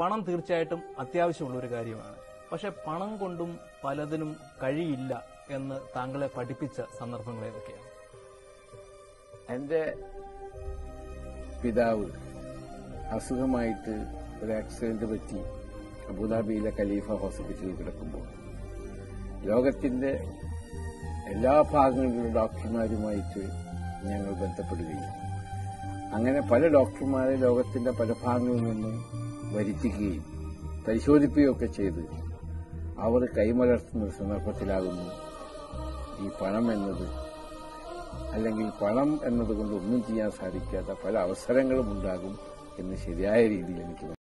പണം തീർച്ചയായിട്ടും അത്യാവശ്യമുള്ള ഒരു കാര്യമാണ് പക്ഷെ പണം കൊണ്ടും പലതിനും കഴിയില്ല എന്ന് താങ്കളെ പഠിപ്പിച്ച സന്ദർഭങ്ങൾ ഏതൊക്കെയാണ് എൻ്റെ പിതാവ് അസുഖമായിട്ട് ഒരു ആക്സിഡന്റ് പറ്റി അബുദാബിയിലെ ഖലീഫ ഹോസ്പിറ്റലിൽ കിടക്കുമ്പോൾ ലോകത്തിന്റെ എല്ലാ ഭാഗങ്ങളിലുള്ള ഡോക്ടർമാരുമായിട്ട് ഞങ്ങൾ ബന്ധപ്പെടുകയും അങ്ങനെ പല ഡോക്ടർമാരെ ലോകത്തിന്റെ പല ഭാഗങ്ങളിൽ നിന്നും വരുത്തിക്കുകയും പരിശോധിക്കുകയൊക്കെ ചെയ്ത് അവർ കൈമലർത്തുന്ന ഒരു സന്ദർഭത്തിലാകുന്നു ഈ പണം എന്നത് അല്ലെങ്കിൽ പണം എന്നതുകൊണ്ട് ഒന്നും ചെയ്യാൻ സാധിക്കാത്ത പല അവസരങ്ങളും ഉണ്ടാകും എന്ന് ശരിയായ രീതിയിൽ എനിക്ക്